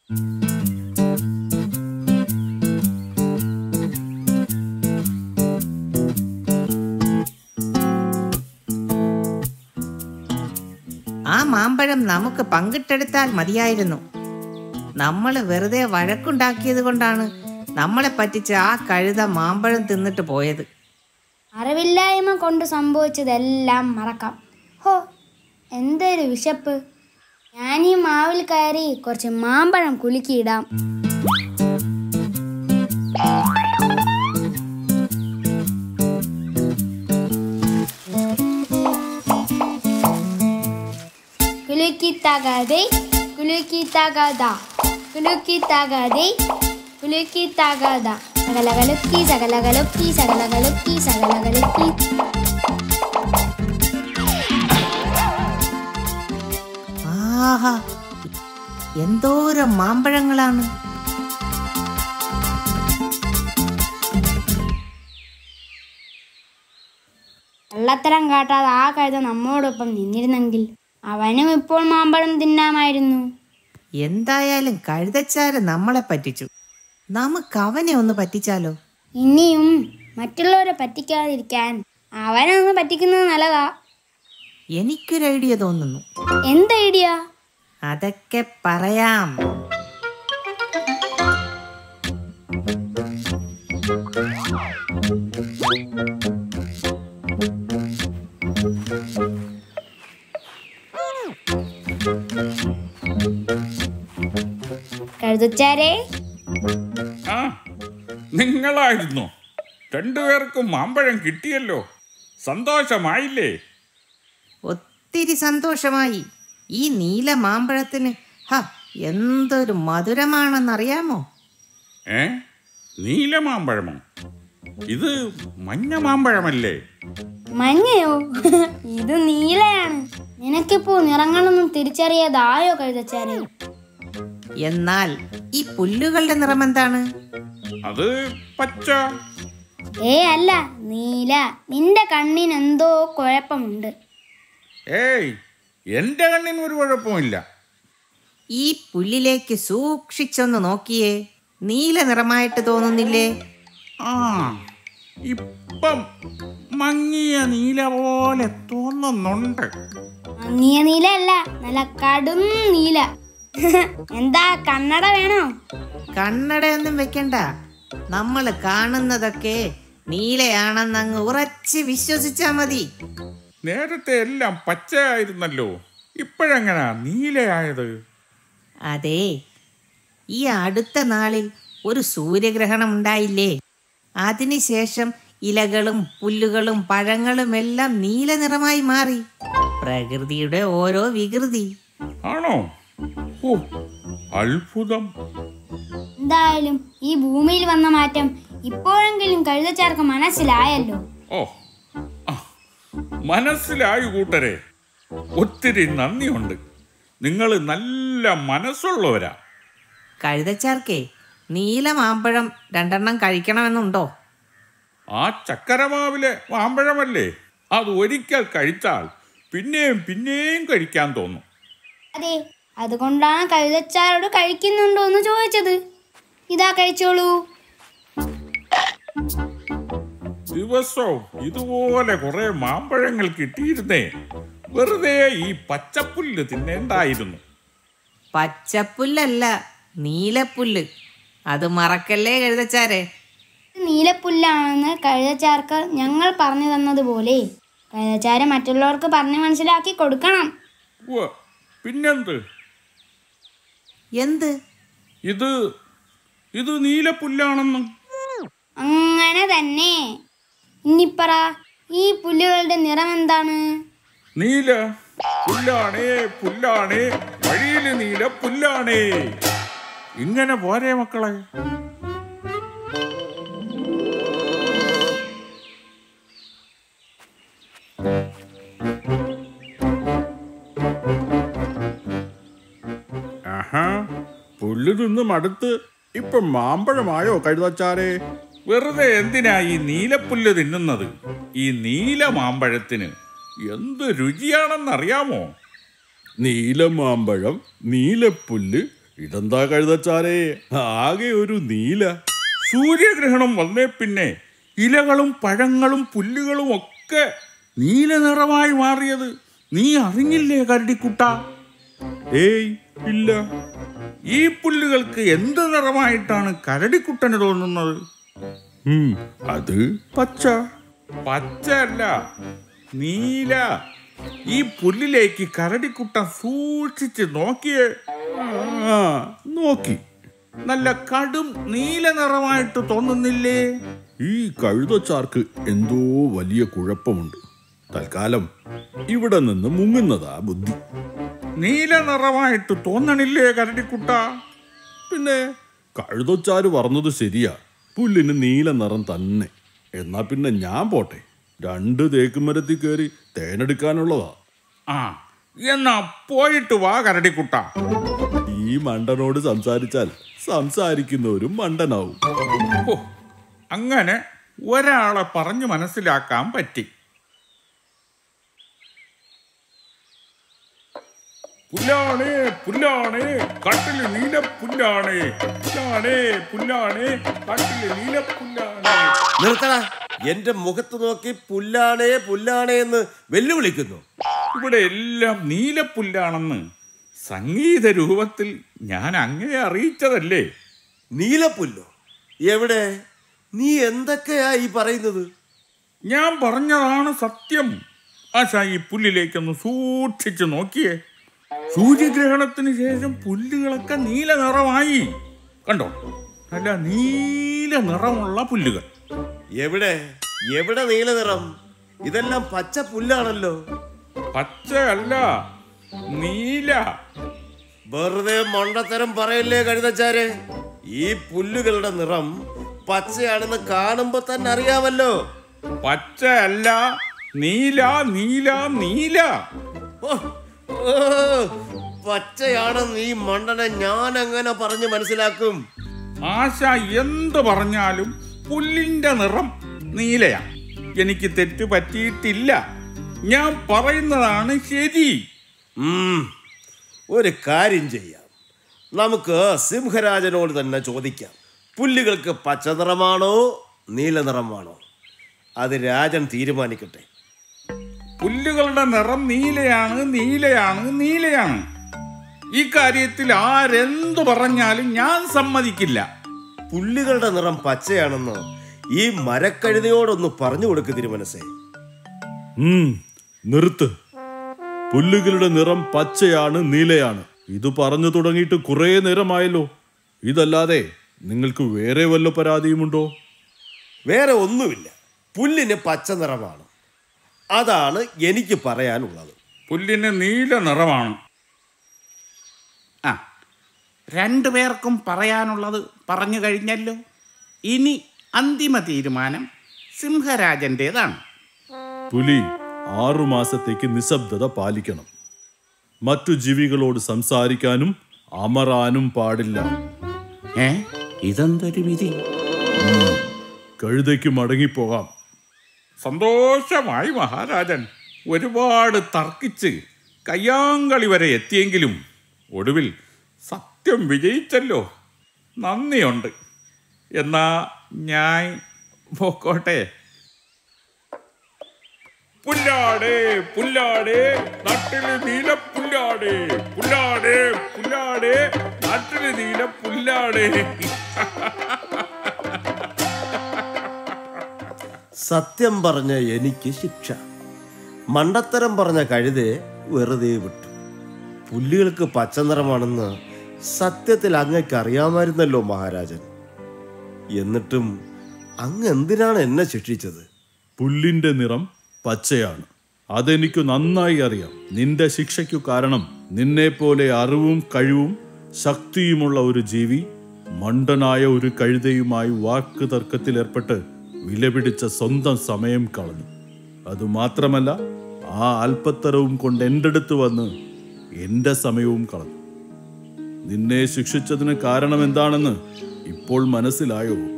ആ മാമ്പഴം നമുക്ക് പങ്കിട്ടെടുത്താൽ മതിയായിരുന്നു നമ്മൾ വെറുതെ വഴക്കുണ്ടാക്കിയത് കൊണ്ടാണ് നമ്മളെ പറ്റിച്ച് ആ കഴുത മാമ്പഴം തിന്നിട്ട് പോയത് അറിവില്ലായ്മ കൊണ്ട് സംഭവിച്ചതെല്ലാം മറക്കാം ഹോ എന്തൊരു വിശപ്പ് ഞാൻ ഈ മാവിൽ കയറി കുറച്ച് മാമ്പഴം കുലുക്കിയിടാം കുലുക്കി തകതെ കുലുക്കി തകത കുലുക്കി തകതെ കുലുക്കി തകത സകലകലുക്കി സകലകലുക്കി സകലകലുക്കി സകലകലുക്കി ആഹാ എന്തോരം മാമ്പഴങ്ങളാണ് കള്ളത്തരം കാട്ടാതെ ആ കഴുത നമ്മോടൊപ്പം നിന്നിരുന്നെങ്കിൽ അവനും ഇപ്പോൾ മാമ്പഴം തിന്നാമായിരുന്നു എന്തായാലും കഴുതച്ചാര് നമ്മളെ പറ്റിച്ചു നമുക്ക് അവനെ ഒന്ന് പറ്റിച്ചാലോ ഇനിയും മറ്റുള്ളവരെ പറ്റിക്കാതിരിക്കാൻ അവനൊന്ന് പറ്റിക്കുന്നത് നല്ലതാ എനിക്കൊരു ഐഡിയ തോന്നുന്നു എന്ത് ഐഡിയ അതൊക്കെ പറയാം കഴുതച്ചാരേ ആ നിങ്ങളായിരുന്നു രണ്ടുപേർക്കും മാമ്പഴം കിട്ടിയല്ലോ സന്തോഷമായില്ലേ ഒത്തിരി സന്തോഷമായി ഈ നീല മാമ്പഴത്തിന് ഹ എന്തൊരു മധുരമാണെന്നറിയാമോ ഏ നീല മാമ്പഴമോ ഇത് മഞ്ഞ മാമ്പഴമല്ലേ മഞ്ഞയോ ഇത് നീലയാണ് നിനക്കിപ്പോ നിറങ്ങളൊന്നും തിരിച്ചറിയാതായോ കഴുതച്ചാരേ എന്നാൽ ഈ പുല്ലുകളുടെ നിറം എന്താണ് അത് പച്ച ഏ അല്ല നീല നിന്റെ കണ്ണിന് എന്തോ കുഴപ്പമുണ്ട് ഏയ് എൻ്റെ കണ്ണിന് ഒരു കുഴപ്പമില്ല ഈ പുല്ലിലേക്ക് സൂക്ഷിച്ചൊന്ന് നോക്കിയേ നീല നിറമായിട്ട് തോന്നുന്നില്ലേ ആ ഇപ്പം മങ്ങിയ നീല പോലെ തോന്നുന്നുണ്ട് മങ്ങിയ നീല അല്ല നല്ല കടും നീല എന്താ കണ്ണട വേണോ കണ്ണടയൊന്നും വെക്കണ്ട നമ്മൾ കാണുന്നതൊക്കെ നീലയാണെന്നങ്ങ് ഉറച്ച് വിശ്വസിച്ചാ മതി നേരത്തെ എല്ലാം പച്ചയായിരുന്നല്ലോ ഇപ്പോഴെങ്ങനാ നീലയായത് അതെ ഈ അടുത്ത നാളിൽ ഒരു സൂര്യഗ്രഹണം ഉണ്ടായില്ലേ അതിനുശേഷം ഇലകളും പുല്ലുകളും പഴങ്ങളും എല്ലാം നീല നിറമായി മാറി പ്രകൃതിയുടെ ഓരോ വികൃതി ആണോ ഓ അത്ഭുതം എന്തായാലും ഈ ഭൂമിയിൽ വന്ന മാറ്റം ഇപ്പോഴെങ്കിലും കഴുതച്ചാർക്ക് മനസ്സിലായല്ലോ ഓ ആ, മനസ്സിലായി കൂട്ടരെ ഒത്തിരി നന്ദിയുണ്ട് നിങ്ങൾ നല്ല മനസ്സുള്ളവരാ കഴുതച്ചാർക്കേ നീല മാമ്പഴം രണ്ടെണ്ണം കഴിക്കണമെന്നുണ്ടോ ആ ചക്കരമാവിലെ മാമ്പഴമല്ലേ അത് ഒരിക്കൽ കഴിച്ചാൽ പിന്നെയും പിന്നെയും കഴിക്കാൻ തോന്നും അതെ അതുകൊണ്ടാണ് കഴുതച്ചാരോട് കഴിക്കുന്നുണ്ടോ എന്ന് ചോദിച്ചത് ഇതാ കഴിച്ചോളൂ ദിവസവും ഇതുപോലെ കുറെ മാമ്പഴങ്ങൾ കിട്ടിയിരുന്നേ വെറുതെ ഈ പച്ചപ്പുല്ല് തിന്നേണ്ടായിരുന്നു പച്ചപ്പുല്ലല്ല നീലപ്പുല്ല് അത് മറക്കല്ലേ കഴുതച്ചാരെ ഇത് നീലപ്പുല്ലാണെന്ന് കഴുതച്ചാർക്ക് ഞങ്ങൾ പറഞ്ഞു തന്നതുപോലെ കഴുതച്ചാര് മറ്റുള്ളവർക്ക് പറഞ്ഞ് മനസ്സിലാക്കി കൊടുക്കണം ഉവ്വ്, പിന്നെന്ത് എന്ത് ഇത് ഇത് നീലപ്പുല്ലാണെന്നും അങ്ങനെ തന്നെ ഇനിപ്പറ ഈ പുല്ലുകളുടെ നിറം എന്താണ് നീല പുല്ലാണേ പുല്ലാണേ വഴിയില് നീല പുല്ലാണേ ഇങ്ങനെ പോരെ മക്കളെ ആഹാ പുല്ല് നിന്ന് മടുത്ത് ഇപ്പൊ മാമ്പഴമായോ കഴുതച്ചാരെ വെറുതെ എന്തിനാ ഈ നീലപ്പുല്ല് തിന്നുന്നത് ഈ നീല മാമ്പഴത്തിന് എന്ത് രുചിയാണെന്നറിയാമോ നീലമാമ്പഴം നീലപ്പുല്ല് ഇതെന്താ കഴുതച്ചാരെ ആകെ ഒരു നീല സൂര്യഗ്രഹണം വന്നേ പിന്നെ ഇലകളും പഴങ്ങളും പുല്ലുകളും ഒക്കെ നീല നിറമായി മാറിയത് നീ അറിഞ്ഞില്ലേ കരടിക്കുട്ട ഏയ് ഇല്ല ഈ പുല്ലുകൾക്ക് എന്ത് നിറമായിട്ടാണ് കരടിക്കുട്ടന് തോന്നുന്നത് ഉം, അത് പച്ച പച്ചയല്ല നീല ഈ പുല്ലിലേക്ക് കരടിക്കുട്ടൻ സൂക്ഷിച്ച് നോക്കിയേ ആ നോക്കി നല്ല കടും നീല നിറമായിട്ട് തോന്നുന്നില്ലേ ഈ കഴുതച്ചാർക്ക് എന്തോ വലിയ കുഴപ്പമുണ്ട് തൽക്കാലം ഇവിടെ നിന്ന് മുങ്ങുന്നതാ ബുദ്ധി നീല നിറമായിട്ട് തോന്നണില്ലേ കരടിക്കുട്ട പിന്നെ കഴുതച്ചാര് പറഞ്ഞത് ശരിയാ പുല്ലിന് നീല നിറം തന്നെ എന്നാ പിന്നെ ഞാൻ പോട്ടെ രണ്ട് തേക്കുമരത്തിൽ കയറി തേനെടുക്കാനുള്ളതാ ആ എന്നാ പോയിട്ട് വാ കരടിക്കുട്ട ഈ മണ്ടനോട് സംസാരിച്ചാൽ സംസാരിക്കുന്നവരും മണ്ടനാവും ഓ അങ്ങനെ ഒരാളെ പറഞ്ഞു മനസ്സിലാക്കാൻ പറ്റി പുല്ലാണേ പുല്ലാണേ കട്ടില് നീല പുല്ലാണേ പുല്ലാണേ പുല്ലാണേ കട്ടില് നീല പുല്ലാണേ നിർത്തടാ എന്റെ മുഖത്ത് നോക്കി പുല്ലാണേ പുല്ലാണേ എന്ന് വെല്ലുവിളിക്കുന്നു ഇവിടെ എല്ലാം നീലപ്പുല്ലാണെന്ന് സംഗീത രൂപത്തിൽ ഞാൻ അങ്ങേ അറിയിച്ചതല്ലേ നീലപ്പുല്ലോ എവിടെ നീ എന്തൊക്കെയാ ഈ പറയുന്നത് ഞാൻ പറഞ്ഞതാണ് സത്യം ആശാ ഈ പുല്ലിലേക്കൊന്ന് സൂക്ഷിച്ചു നോക്കിയേ സൂര്യഗ്രഹണത്തിന് ശേഷം പുല്ലുകളൊക്കെ നീല നിറമായി കണ്ടോ നല്ല നീല നിറമുള്ള പുല്ലുകൾ എവിടെ എവിടെ നീല നിറം ഇതെല്ലാം പച്ച പുല്ലാണല്ലോ പച്ച അല്ല നീല വെറുതെ മണ്ടത്തരം പറയല്ലേ കഴുതച്ചാരെ ഈ പുല്ലുകളുടെ നിറം പച്ചയാണെന്ന് കാണുമ്പോ തന്നെ അറിയാമല്ലോ പച്ച അല്ല നീല നീല നീല ഓ, ഓ, പച്ചയാണെന്ന് ഈ മണ്ടനെ ഞാൻ അങ്ങനെ പറഞ്ഞു മനസ്സിലാക്കും ആശ എന്ത് പറഞ്ഞാലും പുല്ലിന്റെ നിറം നീലയാ എനിക്ക് തെറ്റ് പറ്റിയിട്ടില്ല ഞാൻ പറയുന്നതാണ് ശരി ഉം, ഒരു കാര്യം ചെയ്യാം നമുക്ക് സിംഹരാജനോട് തന്നെ ചോദിക്കാം പുല്ലുകൾക്ക് പച്ച നിറമാണോ നീല നിറമാണോ അത് രാജൻ തീരുമാനിക്കട്ടെ പുല്ലുകളുടെ നിറം നീലയാണ് നീലയാണ് നീലയാണ് ഈ കാര്യത്തിൽ ആരെന്തു പറഞ്ഞാലും ഞാൻ സമ്മതിക്കില്ല പുല്ലുകളുടെ നിറം പച്ചയാണെന്ന് ഈ മരക്കഴുതയോടൊന്ന് പറഞ്ഞു കൊടുക്ക് തിരുമനസേ ഉം, നിർത്ത് പുല്ലുകളുടെ നിറം പച്ചയാണ് നീലയാണ് ഇത് പറഞ്ഞു തുടങ്ങിയിട്ട് കുറേ നേരമായല്ലോ ഇതല്ലാതെ നിങ്ങൾക്ക് വേറെ വല്ല പരാതിയുമുണ്ടോ വേറെ ഒന്നുമില്ല പുല്ലിന് പച്ച നിറമാണ് അതാണ് എനിക്ക് പറയാനുള്ളത് പുല്ലിന് നീല നിറമാണ് ആ രണ്ടു പേർക്കും പറയാനുള്ളത് പറഞ്ഞു കഴിഞ്ഞല്ലോ ഇനി അന്തിമ തീരുമാനം സിംഹരാജൻ്റെതാണ് പുലി ആറുമാസത്തേക്ക് നിശബ്ദത പാലിക്കണം മറ്റു ജീവികളോട് സംസാരിക്കാനും അമറാനും പാടില്ല ഏ ഇതെന്തൊരു വിധി കഴുതയ്ക്ക് മടങ്ങിപ്പോകാം സന്തോഷമായി മഹാരാജൻ ഒരുപാട് തർക്കിച്ച് കയ്യാങ്കളി വരെ എത്തിയെങ്കിലും ഒടുവിൽ സത്യം വിജയിച്ചല്ലോ നന്ദിയുണ്ട് എന്നാ ഞാൻ പോക്കോട്ടെ പുല്ലാടേ പുല്ലാടേ നാട്ടില് നീല പുല്ലാടേ പുല്ലാടേ പുല്ലാടേ നാട്ടില് നീല പുല്ലാടേ സത്യം പറഞ്ഞ എനിക്ക് ശിക്ഷ മണ്ടത്തരം പറഞ്ഞ കഴുതെ വെറുതെ വിട്ടു പുല്ലുകൾക്ക് പച്ച നിറമാണെന്ന് സത്യത്തിൽ അങ്ങക്ക് അറിയാമായിരുന്നല്ലോ മഹാരാജൻ എന്നിട്ടും അങ്ങ് എന്തിനാണ് എന്നെ ശിക്ഷിച്ചത് പുല്ലിന്റെ നിറം പച്ചയാണ് അതെനിക്ക് നന്നായി അറിയാം നിന്റെ ശിക്ഷയ്ക്കു കാരണം നിന്നെ പോലെ അറിവും കഴിവും ശക്തിയുമുള്ള ഒരു ജീവി മണ്ടനായ ഒരു കഴുതയുമായി വാക്ക് തർക്കത്തിലേർപ്പെട്ട് വിലപിടിച്ച സ്വന്തം സമയം കളഞ്ഞു അതുമാത്രമല്ല ആ അല്പത്തരവും കൊണ്ട് എൻ്റെ അടുത്ത് വന്ന് എൻ്റെ സമയവും കളഞ്ഞു നിന്നെ ശിക്ഷിച്ചതിന് കാരണം എന്താണെന്ന് ഇപ്പോൾ മനസ്സിലായോ